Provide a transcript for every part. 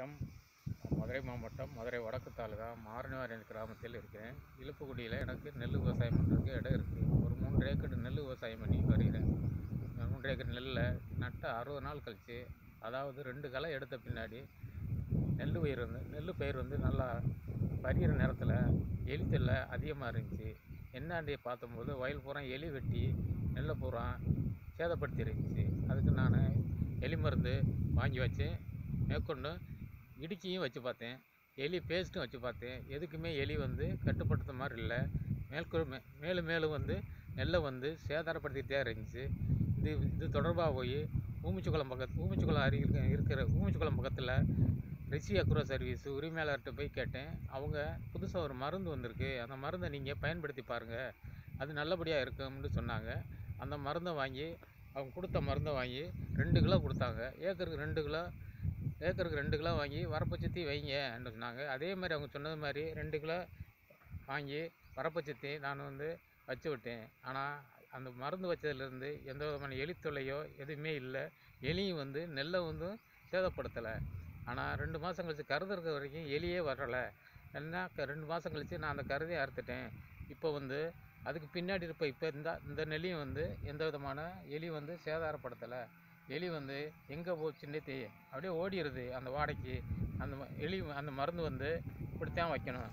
வணக்கம் மதுரை மாவட்டம் மதுரை வடக்கு தாலுகா மாரணிவாரியன் கிராமத்தில் இருக்கிறேன் இலுப்புக்குடியில் எனக்கு நெல் விவசாயம் பண்ணுறதுக்கு இடம் இருக்குது ஒரு மூன்று ஏக்கர் நெல் விவசாயம் பண்ணி வருகிறேன் இந்த மூன்று ஏக்கர் நெல்லில் நட்டு அறுபது நாள் கழித்து அதாவது ரெண்டு களை எடுத்த பின்னாடி நெல் பயிர் வந்து நெல் பயிர் வந்து நல்லா பறிகிற நேரத்தில் எலி தொல்லை அதிகமாக இருந்துச்சு என்னாண்டி பார்த்தம்போது வயல் பூரா எலி வெட்டி நெல்லை பூரா சேதப்படுத்தி இருந்துச்சு அதுக்கு நான் எலி மருந்து வாங்கி வச்சு மேற்கொண்டு இடுக்கியும் வச்சு பார்த்தேன் எலி பேஸ்ட்டும் வச்சு பார்த்தேன் எதுக்குமே எலி வந்து கட்டுப்படுத்த மாதிரி இல்லை மேற்கொள் மே மேலும் மேலும் வந்து நெல்லை வந்து சேதாரப்படுத்திகிட்டே இருந்துச்சு இது இது தொடர்பாக போய் ஊமிச்சிக்குளம் பக்கத்து ஊமிச்சிக்குளம் அருகில் இருக்கிற ஊமிச்சிக்குளம் பக்கத்தில் ரிஷி அக்ரோ சர்வீஸ் உரிமையாளர்கிட்ட போய் கேட்டேன் அவங்க புதுசாக ஒரு மருந்து வந்திருக்கு அந்த மருந்தை நீங்கள் பயன்படுத்தி பாருங்கள் அது நல்லபடியாக இருக்கும்னு சொன்னாங்க அந்த மருந்தை வாங்கி அவங்க கொடுத்த மருந்தை வாங்கி ரெண்டு கிலோ கொடுத்தாங்க ஏக்கருக்கு ரெண்டு கிலோ ஏக்கருக்கு ரெண்டு கிலோ வாங்கி வரப்பை சுற்றி வைங்கன்னு சொன்னாங்க அதே மாதிரி அவங்க சொன்னது மாதிரி ரெண்டு கிலோ வாங்கி வரப்பை சுற்றி நான் வந்து வச்சு விட்டேன் ஆனால் அந்த மருந்து வச்சதுலேருந்து எந்த விதமான எலி தொல்லையோ எதுவுமே இல்லை எலியும் வந்து நெல்லை வந்து சேதப்படுத்தலை ஆனால் ரெண்டு மாதம் கழிச்சு கருது இருக்கிற வரைக்கும் எலியே வரலை என்ன க- ரெண்டு மாதம் கழிச்சு நான் அந்த கருதையை அறுத்துட்டேன் இப்போ வந்து அதுக்கு பின்னாடி இருப்ப இப்போ இந்த இந்த நெல்லியும் வந்து எந்த விதமான எலி வந்து சேதாரப்படுத்தலை எலி வந்து எங்கே போச்சுன்னே தெரியும் அப்படியே ஓடிடுது அந்த வாடைக்கு அந்த ம- எலி அந்த மருந்து வந்து இப்படித்தான் வைக்கணும்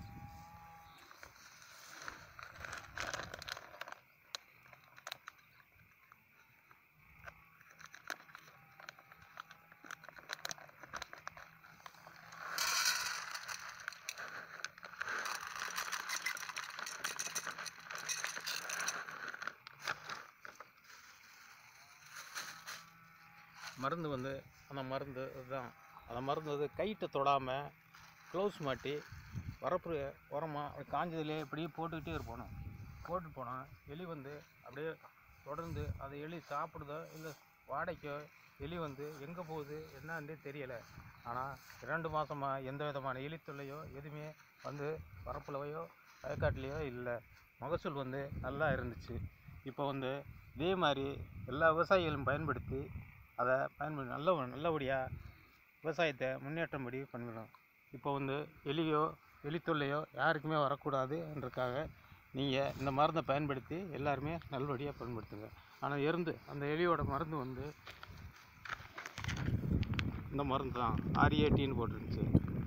மருந்து வந்து அந்த மருந்து இதுதான் அந்த மருந்து வந்து கைட்டை தொடாமல் க்ளவுஸ் மாட்டி வரப்பு உரமாக காஞ்சதுலேயே இப்படியே போட்டுக்கிட்டே இருப்போம் போட்டு போனால் எலி வந்து அப்படியே தொடர்ந்து அதை எலி சாப்பிடுதோ இல்லை வாடைக்கோ எலி வந்து எங்கே போகுது என்னன்னே தெரியலை ஆனால் இரண்டு மாதமாக எந்த விதமான எலி தொல்லையோ எதுவுமே வந்து வரப்புலவையோ வயக்காட்டுலேயோ இல்லை மகசூல் வந்து நல்லா இருந்துச்சு இப்போ வந்து இதே மாதிரி எல்லா விவசாயிகளும் பயன்படுத்தி அதை பயன்படுத்தி நல்ல நல்லபடியாக விவசாயத்தை முன்னேற்றம்படி பண்ணிடணும் இப்போ வந்து எலியோ எலி தொல்லையோ யாருக்குமே வரக்கூடாதுன்றதுக்காக நீங்கள் இந்த மருந்தை பயன்படுத்தி எல்லாருமே நல்லபடியாக பயன்படுத்துங்க ஆனால் எருந்து அந்த எலியோட மருந்து வந்து இந்த மருந்து தான் ஆர்ஏடின்னு போட்டிருந்துச்சு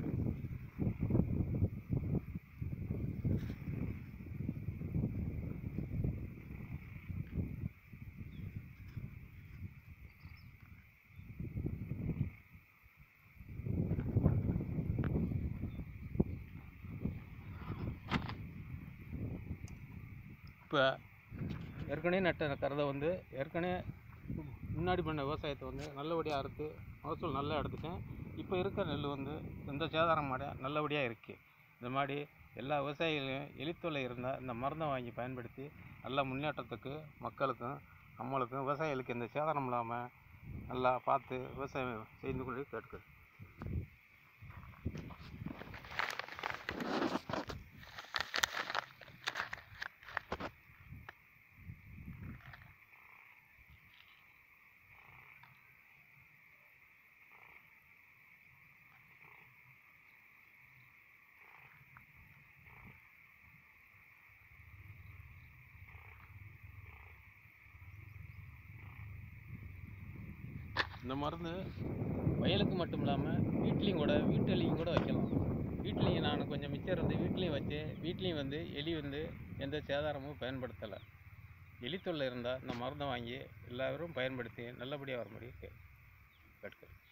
இப்போ ஏற்கனவே நட்ட கருதை வந்து ஏற்கனவே முன்னாடி பண்ண விவசாயத்தை வந்து நல்லபடியாக அறுத்து மகசூல் நல்லா எடுத்துட்டேன் இப்போ இருக்க நெல் வந்து எந்த சேதாரம் மாட நல்லபடியாக இருக்குது இந்த மாதிரி எல்லா விவசாயிகளையும் எலித்தொல்லை இருந்தால் இந்த மருந்தை வாங்கி பயன்படுத்தி நல்ல முன்னேற்றத்துக்கு மக்களுக்கும் நம்மளுக்கும் விவசாயிகளுக்கு எந்த சேதாரம் இல்லாமல் நல்லா பார்த்து விவசாயம் செய்து கொண்டு கேட்குது இந்த மருந்து வயலுக்கு மட்டும் இல்லாமல் வீட்லேயும் கூட வீட்டுலையும் கூட வைக்கலாம் வீட்லேயும் நான் கொஞ்சம் மிச்சம் இருந்து வீட்லேயும் வச்சு வீட்லேயும் வந்து எலி வந்து எந்த சேதாரமும் பயன்படுத்தலை எலி தொல்லை இருந்தால் இந்த மருந்தை வாங்கி எல்லாரும் பயன்படுத்தி நல்லபடியாக வர முடியும் கேட்குறேன்